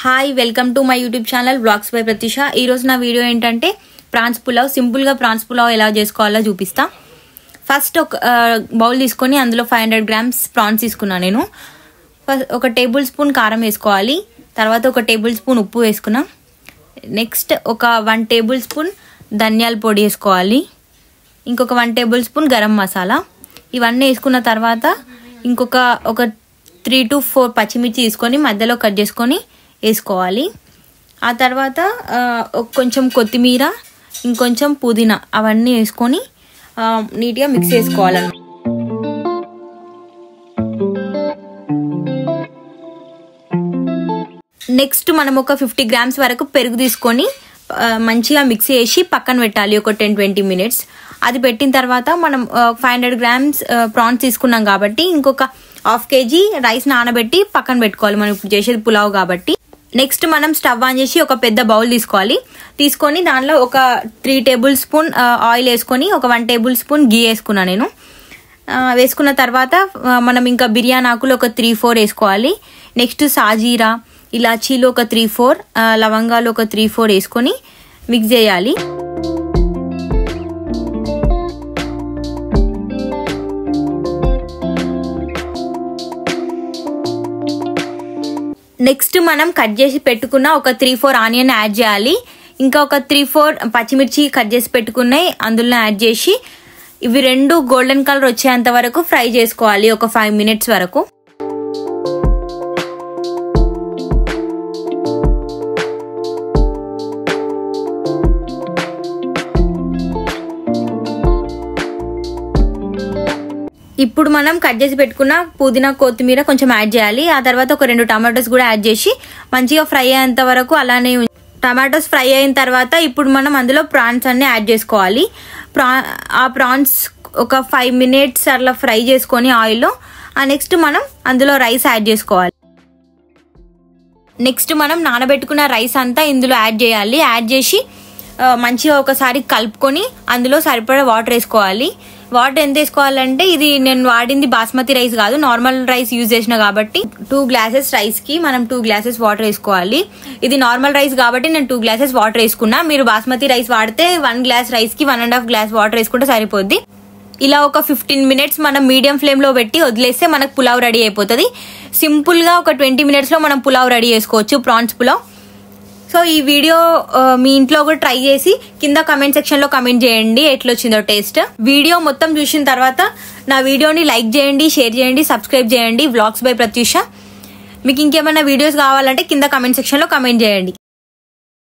hi welcome to my YouTube channel blogs by Pratisha ఈరోజు నా video ఏంటంటే ప్రాన్స్ పులావ్ సింపుల్గా ప్రాన్స్ పులావ్ ఎలా చేసుకోవాలో చూపిస్తా ఫస్ట్ ఒక బౌల్ తీసుకొని అందులో ఫైవ్ హండ్రెడ్ గ్రామ్స్ ప్రాన్స్ తీసుకున్నా నేను ఫస్ట్ ఒక టేబుల్ స్పూన్ కారం వేసుకోవాలి తర్వాత ఒక టేబుల్ స్పూన్ ఉప్పు వేసుకున్నా నెక్స్ట్ ఒక వన్ టేబుల్ స్పూన్ ధనియాల పొడి వేసుకోవాలి ఇంకొక one tablespoon garam masala ఇవన్నీ వేసుకున్న తర్వాత ఇంకొక ఒక త్రీ టు ఫోర్ పచ్చిమిర్చి తీసుకొని మధ్యలో కట్ చేసుకొని వేసుకోవాలి ఆ తర్వాత ఆ, ఒక కొంచెం కొత్తిమీర ఇంకొంచెం పుదీనా అవన్నీ వేసుకొని ఆ, నీట్గా మిక్స్ చేసుకోవాలన్నమాట నెక్స్ట్ మనం ఒక ఫిఫ్టీ గ్రామ్స్ వరకు పెరుగు తీసుకొని ఆ, మంచిగా మిక్స్ చేసి పక్కన పెట్టాలి ఒక టెన్ ట్వంటీ మినిట్స్ అది పెట్టిన తర్వాత మనం ఫైవ్ హండ్రెడ్ గ్రామ్స్ ప్రాన్స్ తీసుకున్నాం కాబట్టి ఇంకొక హాఫ్ కేజీ రైస్ నానబెట్టి పక్కన పెట్టుకోవాలి మనం ఇప్పుడు చేసేది పులావ్ కాబట్టి నెక్స్ట్ మనం స్టవ్ ఆన్ చేసి ఒక పెద్ద బౌల్ తీసుకోవాలి తీసుకొని దానిలో ఒక త్రీ టేబుల్ స్పూన్ ఆయిల్ వేసుకొని ఒక వన్ టేబుల్ స్పూన్ గీ వేసుకున్నా నేను ఆ, వేసుకున్న తర్వాత ఆ, మనం ఇంకా బిర్యానీ ఆకులు ఒక త్రీ ఫోర్ వేసుకోవాలి నెక్స్ట్ సాజీరా ఇలాచీలు ఒక త్రీ ఫోర్ లవంగాలు ఒక త్రీ ఫోర్ వేసుకొని మిక్స్ చేయాలి నెక్స్ట్ మనం కట్ చేసి పెట్టుకున్న ఒక త్రీ ఫోర్ ఆనియన్ యాడ్ చేయాలి ఇంకా ఒక త్రీ ఫోర్ పచ్చిమిర్చి కట్ చేసి పెట్టుకున్నాయి అందులో యాడ్ చేసి ఇవి రెండు గోల్డెన్ కలర్ వచ్చేంత వరకు ఫ్రై చేసుకోవాలి ఒక ఫైవ్ మినిట్స్ వరకు ఇప్పుడు మనం కట్ చేసి పెట్టుకున్న పుదీనా కొత్తిమీర కొంచెం యాడ్ చేయాలి ఆ తర్వాత ఒక రెండు టమాటోస్ కూడా యాడ్ చేసి మంచిగా ఫ్రై అయ్యేంత వరకు అలానే ఉం- టమాటోస్ ఫ్రై అయిన తర్వాత ఇప్పుడు మనం అందులో ప్రాన్స్ అన్ని యాడ్ చేసుకోవాలి ప్రా ఆ ప్రాన్స్ ఒక ఫైవ్ మినిట్స్ అట్లా ఫ్రై చేసుకొని ఆయిల్లో ఆ నెక్స్ట్ మనం అందులో రైస్ యాడ్ చేసుకోవాలి నెక్స్ట్ మనం నానబెట్టుకున్న రైస్ అంతా ఇందులో యాడ్ చేయాలి యాడ్ చేసి ఆ, మంచిగా ఒకసారి కలుపుకొని అందులో సరిపడా వాటర్ వేసుకోవాలి వాటర్ ఎంత వేసుకోవాలంటే ఇది నేను వాడింది బాస్మతి రైస్ కాదు నార్మల్ రైస్ యూజ్ చేసిన కాబట్టి టూ గ్లాసెస్ రైస్ కి మనం టూ గ్లాసెస్ వాటర్ వేసుకోవాలి ఇది నార్మల్ రైస్ కాబట్టి నేను టూ గ్లాసెస్ వాటర్ వేసుకున్నా మీరు బాస్మతి రైస్ వాడితే వన్ గ్లాస్ రైస్ కి one and half glass water వేసుకుంటే సరిపోద్ది ఇలా ఒక ఫిఫ్టీన్ మినిట్స్ మనం మీడియం ఫ్లేమ్ లో పెట్టి వదిలేస్తే మనకు పులావ్ రెడీ అయిపోతుంది సింపుల్ గా ఒక ట్వంటీ మినిట్స్ లో మనం పులావ్ రెడీ చేసుకోవచ్చు ప్రాన్స్ పులావ్ సో ఈ వీడియో ఆ, మీ ఇంట్లో కూడా ట్రై చేసి కింద కమెంట్ సెక్షన్ లో కమెంట్ చేయండి ఎట్లా వచ్చిందో టేస్ట్ వీడియో మొత్తం చూసిన తర్వాత నా వీడియోని లైక్ చేయండి షేర్ చేయండి సబ్స్క్రైబ్ చేయండి వ్లాగ్స్ బై ప్రత్యూష మీకు ఇంకేమైనా వీడియోస్ కావాలంటే కింద కమెంట్ సెక్షన్ లో కమెంట్ చేయండి